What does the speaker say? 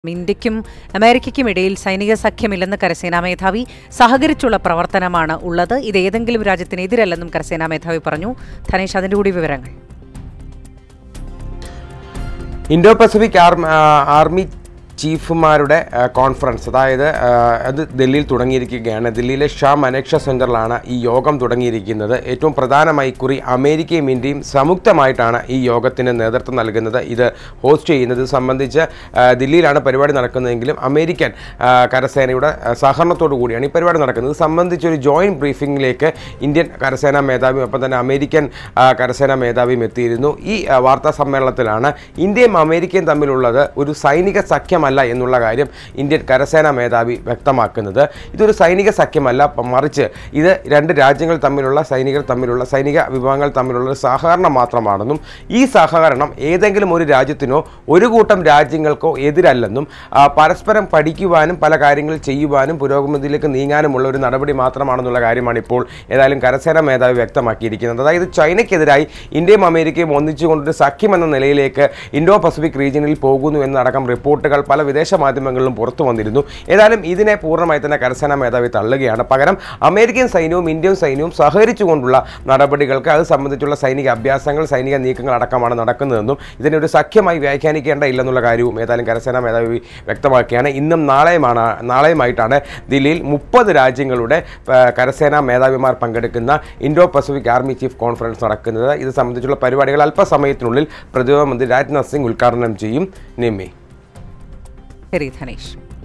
ഇന്ത്യക്കും അമേരിക്കയ്ക്കും ഇടയിൽ സൈനിക സഖ്യമില്ലെന്ന് കരസേനാ മേധാവി സഹകരിച്ചുള്ള പ്രവർത്തനമാണ് ഉള്ളത് ഇത് ഏതെങ്കിലും രാജ്യത്തിനെതിരല്ലെന്നും കരസേനാ മേധാവി പറഞ്ഞു ധനേഷ് അതിന്റെ കൂടി വിവരങ്ങൾ ഇൻഡോ പസഫിക് ആർമ ആ, ആർമി ചീഫുമാരുടെ ആ, കോൺഫറൻസ് അതായത് ആ, അത് ഡൽഹിയിൽ തുടങ്ങിയിരിക്കുകയാണ് ദില്ലിയിലെ ഷാ മനേക്ഷ സെൻറ്ററിലാണ് ഈ യോഗം തുടങ്ങിയിരിക്കുന്നത് ഏറ്റവും പ്രധാനമായി കുറി അമേരിക്കയും ഇന്ത്യയും സംയുക്തമായിട്ടാണ് ഈ യോഗത്തിന് നേതൃത്വം നൽകുന്നത് ഇത് ഹോസ്റ്റ് ചെയ്യുന്നത് സംബന്ധിച്ച് ആ, ദില്ലിയിലാണ് പരിപാടി നടക്കുന്നതെങ്കിലും അമേരിക്കൻ ആ, കരസേനയുടെ ആ, സഹകരണത്തോടു കൂടിയാണ് ഈ പരിപാടി നടക്കുന്നത് ഇത് സംബന്ധിച്ച് ഒരു ജോയിൻറ്റ് ബ്രീഫിംഗിലേക്ക് ഇന്ത്യൻ കരസേനാ മേധാവിയും ഒപ്പം തന്നെ അമേരിക്കൻ ആ, കരസേനാ മേധാവിയും എത്തിയിരുന്നു ഈ ആ, വാർത്താ സമ്മേളനത്തിലാണ് ഇന്ത്യയും അമേരിക്കയും തമ്മിലുള്ളത് ഒരു സൈനിക സഖ്യമല്ല എന്നുള്ള കാര്യം ഇന്ത്യൻ കരസേനാ മേധാവി വ്യക്തമാക്കുന്നത് ഇതൊരു സൈനിക സഖ്യമല്ല പ- മറിച്ച് ഇത് രണ്ട് രാജ്യങ്ങൾ തമ്മിലുള്ള സൈനികർ തമ്മിലുള്ള സൈനിക വിഭാഗങ്ങൾ തമ്മിലുള്ള ഒരു സഹകരണം മാത്രമാണെന്നും ഈ സഹകരണം ഏതെങ്കിലും ഒരു രാജ്യത്തിനോ ഒരു കൂട്ടം രാജ്യങ്ങൾക്കോ എതിരല്ലെന്നും ആ, പരസ്പരം പഠിക്കുവാനും പല കാര്യങ്ങൾ ചെയ്യുവാനും പുരോഗതിയിലേക്ക് നീങ്ങാനുമുള്ള ഒരു നടപടി മാത്രമാണെന്നുള്ള കാര്യമാണ് ഇപ്പോൾ ഏതായാലും കരസേനാ മേധാവി വ്യക്തമാക്കിയിരിക്കുന്നത് അതായത് ചൈനയ്ക്കെതിരായി ഇന്ത്യയും അമേരിക്കയും ഒന്നിച്ചുകൊണ്ടൊരു സഖ്യം എന്ന നിലയിലേക്ക് ഇൻഡോ പസഫിക് റീജിയനിൽ പോകുന്നു എന്നടക്കം റിപ്പോർട്ടുകൾ പല വിദേശ മാധ്യമങ്ങളിലും പുറത്തു വന്നിരുന്നു ഏതായാലും ഇതിനെ പൂർണ്ണമായി തന്നെ കരസേനാ മേധാവി തള്ളുകയാണ് പകരം അമേരിക്കൻ സൈന്യവും ഇന്ത്യൻ സൈന്യവും സഹകരിച്ചുകൊണ്ടുള്ള നടപടികൾക്ക് അത് സംബന്ധിച്ചുള്ള സൈനിക അഭ്യാസങ്ങൾ സൈനിക നീക്കങ്ങൾ അടക്കമാണ് നടക്കുന്നതെന്നും ഇതിനെ ഒരു സഖ്യമായി വ്യാഖ്യാനിക്കേണ്ട ഇല്ലെന്നുള്ള കാര്യവും ഏതായാലും കരസേനാ മേധാവി വ്യക്തമാക്കിയാണ് ഇന്നും നാളെയുമാണ് നാളെയുമായിട്ടാണ് ദില്ലിയിൽ മുപ്പത് രാജ്യങ്ങളുടെ ആ, കരസേനാ മേധാവിമാർ പങ്കെടുക്കുന്ന Indo Pacific army chief conference നടക്കുന്നത് ഇത് സംബന്ധിച്ചുള്ള പരിപാടികൾ അല്പസമയത്തിനുള്ളിൽ പ്രതിരോധ മന്ത്രി രാജ്നാഥ് സിംഗ് ഉദ്ഘാടനം ചെയ്യും നിമ്മി ശരി ധനേഷ്